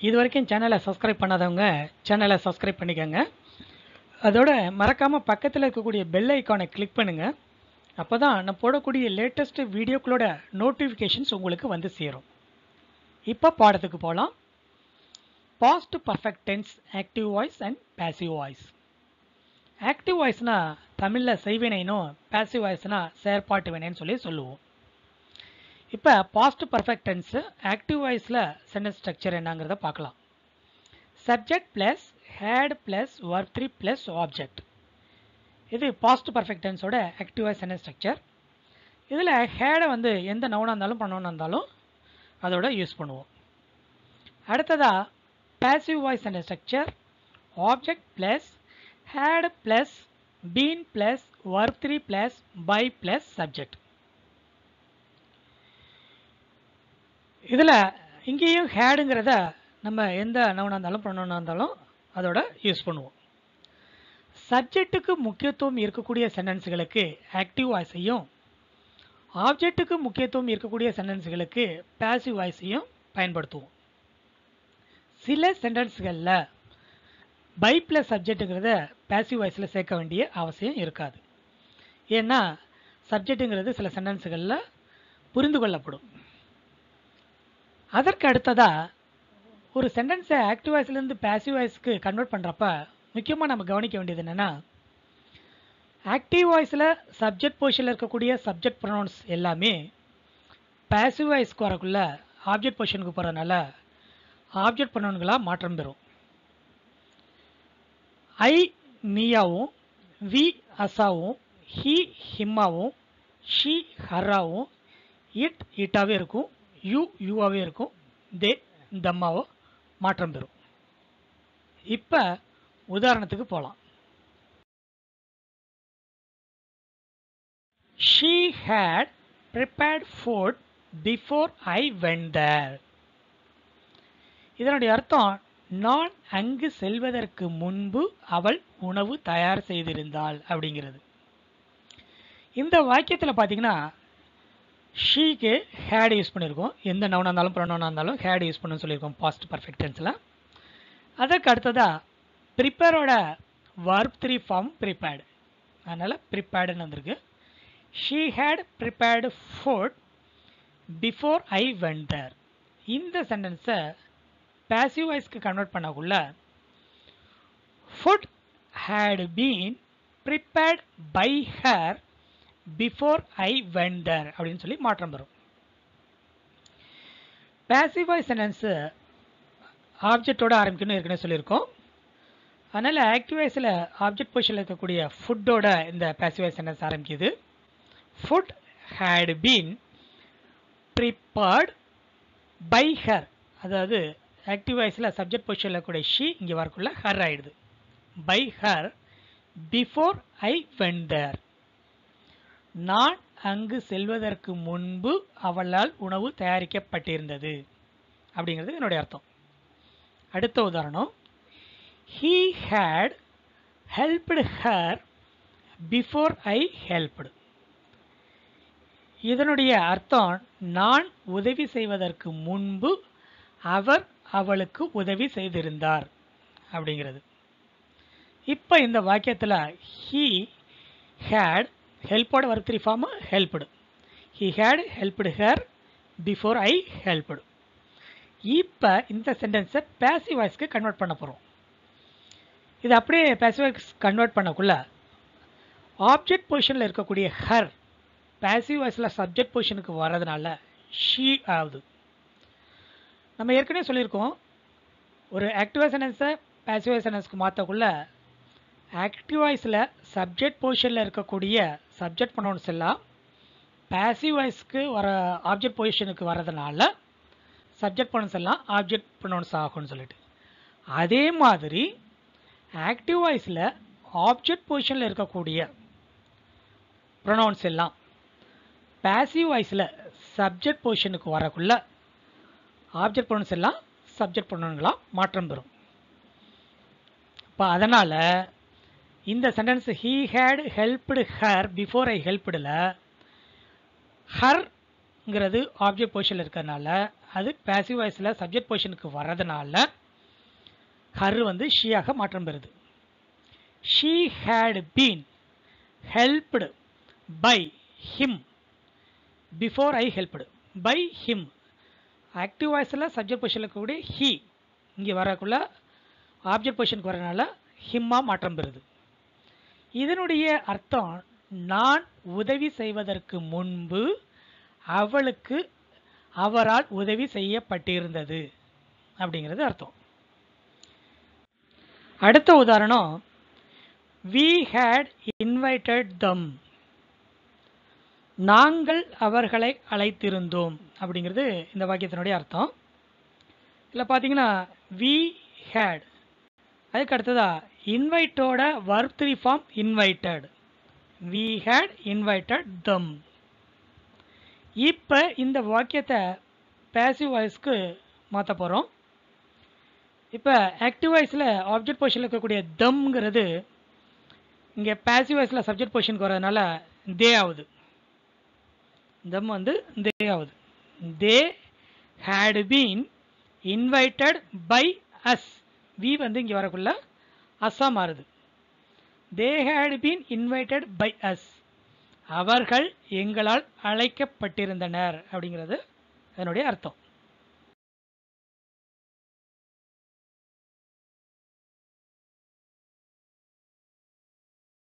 இது வரைக்கும் சேனலை சப்ஸ்கிரைப் பண்ணாதவங்க சேனலை சப்ஸ்கிரைப் பண்ணிக்கோங்க அதோட மறக்காமல் பக்கத்தில் இருக்கக்கூடிய பெல் ஐக்கானை கிளிக் பண்ணுங்கள் அப்போ தான் நான் போடக்கூடிய லேட்டஸ்ட் வீடியோக்களோட நோட்டிஃபிகேஷன்ஸ் உங்களுக்கு வந்து சேரும் இப்போ பாடத்துக்கு போகலாம் past perfect tense active voice and passive voice active வாய்ஸ்னா தமிழில் செய்வினைனும் பேசிவ் வாய்ஸ்னா செயற்பாட்டு வினைன்னு சொல்லி சொல்லுவோம் இப்போ பாஸ்ட் பர்ஃபெக்ட் டென்ஸு ஆக்டிவ் வாய்ஸில் சென்டென்ஸ் ஸ்ட்ரக்சர் என்னங்கிறத பார்க்கலாம் subject plus had plus verb three plus object இது பாஸ்ட் பர்ஃபெக்ட் டென்ஸோட ஆக்டிவ் வாய்ஸ் சென்டென்ஸ் ஸ்ட்ரக்சர் இதில் ஹேடை வந்து எந்த நவுனாக இருந்தாலும் ப்ரொனவுனாக இருந்தாலும் அதோட யூஸ் பண்ணுவோம் அடுத்ததாக passive voice sentence structure object plus had plus been plus verb three plus by plus subject இதில் இங்கேயும் ஹேடுங்கிறத நம்ம எந்த நவுனாக இருந்தாலும் ப்ரொனவுனாக இருந்தாலும் அதோட யூஸ் பண்ணுவோம் சப்ஜெக்ட்டுக்கு முக்கியத்துவம் இருக்கக்கூடிய சென்டென்ஸுகளுக்கு ஆக்டிவ் வாய்ஸையும் ஆப்ஜெக்ட்டுக்கு முக்கியத்துவம் இருக்கக்கூடிய சென்டென்ஸுகளுக்கு பேசிவ் வாய்ஸையும் பயன்படுத்துவோம் சில சென்டென்ஸுகளில் பை ப்ளஸ் சப்ஜெக்ட்டுங்கிறத பேசிவ் வாய்ஸில் சேர்க்க வேண்டிய அவசியம் இருக்காது ஏன்னா சப்ஜெக்ட்டுங்கிறது சில சென்டென்ஸுகளில் புரிந்து கொள்ளப்படும் அதற்கு அடுத்ததாக ஒரு சென்டென்ஸை ஆக்டிவ் வாய்ஸ்லேருந்து பேசிவ் வாய்ஸ்க்கு கன்வெர்ட் பண்ணுறப்ப முக்கியமாக நம்ம கவனிக்க வேண்டியது என்னென்னா ஆக்டிவ் வாய்ஸில் சப்ஜெக்ட் பொசிஷனில் இருக்கக்கூடிய சப்ஜெக்ட் ப்ரொனவுன்ஸ் எல்லாமே பேசிவ் வாய்ஸ்க்கு வரக்குள்ள ஆப்ஜெக்ட் பொசிஷனுக்கு போகிறதுனால ஆப்ஜெக்ட் ப்ரொனவுன்களாக மாற்றம் பெறும் ஐ நீயாவும் வி அசாவும் ஹி ஹிம்மாவும் ஷி ஹர்ராவும் இட் இட்டாவே இருக்கும் யூ யூவாகவே இருக்கும் தே தம்மாவோ மாற்றம் பெறும் இப்போ உதாரணத்துக்கு போகலாம் she had prepared food before I went there இதனுடைய அர்த்தம் நான் அங்கு செல்வதற்கு முன்பு அவள் உணவு தயார் செய்திருந்தாள் அப்படிங்கிறது இந்த வாக்கியத்தில் பார்த்தீங்கன்னா ஷீக்கு ஹேட் யூஸ் பண்ணியிருக்கோம் எந்த நவுனாக இருந்தாலும் ப்ரொனவுனாக இருந்தாலும் ஹேட் யூஸ் பண்ணணும்னு சொல்லியிருக்கோம் பாஸ்ட் பர்ஃபெக்ட் டென்ஸில் அதற்கு அடுத்ததாக ப்ரிப்பேரோட வர்ப் த்ரீ ஃபார்ம் ப்ரிப்பேர்டு அதனால் ப்ரிப்பேர்டுன்னு வந்திருக்கு she had prepared food before I went there இந்த சென்டென்ஸை பேசிவ் வாய்ஸ்க்கு கன்வெர்ட் பண்ணக்குள்ள food had been prepared by her before I went there அப்படின்னு சொல்லி மாற்றம் வரும் பேசிவ் வாய்ஸ் சென்டென்ஸு ஆப்ஜெக்டோட ஆரம்பிக்கணும் ஏற்கனவே சொல்லியிருக்கோம் அதனால் ஆக்டிவ் வாய்ஸில் ஆப்ஜெக்ட் பொசிஷனில் இருக்கக்கூடிய ஃபுட்டோட இந்த பேசிவ் வாய்ஸ் சென்டென்ஸ் ஆரம்பிக்குது food had been prepared by her அதாவது ஆக்டிவ் வாய்ஸில் சப்ஜெக்ட் பொசிஷனில் இருக்கக்கூடிய ஷி இங்கே வரக்குள்ள ஹர் ஆயிடுது by her before I went there நான் அங்கு செல்வதற்கு முன்பு அவளால் உணவு தயாரிக்கப்பட்டிருந்தது அப்படிங்கிறது என்னுடைய அர்த்தம் அடுத்த உதாரணம் he had helped her before I helped இதனுடைய அர்த்தம் நான் உதவி செய்வதற்கு முன்பு அவர் அவளுக்கு உதவி செய்திருந்தார் அப்படிங்கிறது இப்போ இந்த வாக்கியத்தில் ஹீ ஹேட் ஹெல்ப்போட வர three form helped he had helped her before I helped இப்போ இந்த சென்டென்ஸை பேசிவ் வாய்ஸ்க்கு கன்வெர்ட் பண்ண போகிறோம் இது அப்படியே பேசிவ் வாய்ஸ் கன்வெர்ட் பண்ணக்குள்ள ஆப்ஜெக்ட் பொசிஷனில் இருக்கக்கூடிய ஹர் பேசிவ் வாய்ஸில் சப்ஜெக்ட் பொசிஷனுக்கு வர்றதுனால ஷீ ஆகுது நம்ம ஏற்கனவே சொல்லியிருக்கோம் ஒரு ஆக்டிவ் சென்டென்ஸை பேசிவ் சென்டென்ஸ்க்கு மாற்றக்குள்ள ஆக்டிவ் வாய்ஸில் சப்ஜெக்ட் பொசிஷனில் இருக்கக்கூடிய சப்ஜெக்ட் ப்ரொனவுன்ஸ் எல்லாம் பேசிவ் வாய்ஸ்க்கு வர ஆப்ஜெக்ட் பொசிஷனுக்கு வர்றதுனால சப்ஜெக்ட் ப்ரொனவுன்ஸ் எல்லாம் ஆப்ஜெக்ட் ப்ரொனவுன்ஸ் ஆகும்னு சொல்லிட்டு அதே மாதிரி ஆக்டிவ் வாய்ஸில் ஆப்ஜெக்ட் பொசிஷனில் இருக்கக்கூடிய ப்ரொனவுன்ஸ் எல்லாம் பேசிவ் வாய்ஸில் சப்ஜெக்ட் பொசிஷனுக்கு வரக்குள்ள ஆப்ஜெக்ட் ப்ரொனவுன்ஸ் எல்லாம் சப்ஜெக்ட் ப்ரொனவுன்களாக மாற்றம் பெறும் இப்போ அதனால் இந்த sentence he had helped her before I ஹெல்ப்டில் ஹர்ங்கிறது ஆப்ஜெக்ட் பொசிஷனில் இருக்கிறதுனால அது பேசிவ் வாய்ஸில் சப்ஜெக்ட் பொசிஷனுக்கு வர்றதுனால கரு வந்து ஷீயாக மாற்றம் பெறுது she had been helped by him before I helped by him active வாய்ஸில் சப்ஜெக்ட் பொசிஷனில் இருக்கக்கூடிய ஹி இங்கே வரக்குள்ள ஆப்ஜெக்ட் பொசிஷனுக்கு வரனால ஹிம்மா மாற்றம் பெறுது இதனுடைய அர்த்தம் நான் உதவி செய்வதற்கு முன்பு அவளுக்கு அவரால் உதவி செய்யப்பட்டிருந்தது அப்படிங்கிறது அர்த்தம் அடுத்த உதாரணம் வி ஹேட் இன்வைட்டட் தம் நாங்கள் அவர்களை அழைத்திருந்தோம் அப்படிங்கிறது இந்த வாக்கியத்தினுடைய அர்த்தம் இதில் பார்த்தீங்கன்னா வி ஹேட் அதுக்கு அடுத்ததா இன்வைட்டோட verb three form invited we had invited them இப்போ இந்த வாக்கியத்தை பேசிவ் வாய்ஸ்க்கு மாற்ற போகிறோம் இப்போ ஆக்டிவ் வாய்ஸில் ஆப்ஜெக்ட் பொசிஷனில் இருக்கக்கூடிய தம்ங்கிறது இங்கே பேசிவ் வாய்ஸில் சப்ஜெக்ட் பொசிஷனுக்கு வரதுனால தே ஆகுது தம் வந்து தே ஆகுது they had been invited by us we வந்து இங்கே வரக்குள்ள அஸ்ஸா மாறுது they had been invited by us அவர்கள் எங்களால் அழைக்கப்பட்டிருந்தனர் அப்படிங்கிறது அதனுடைய அர்த்தம்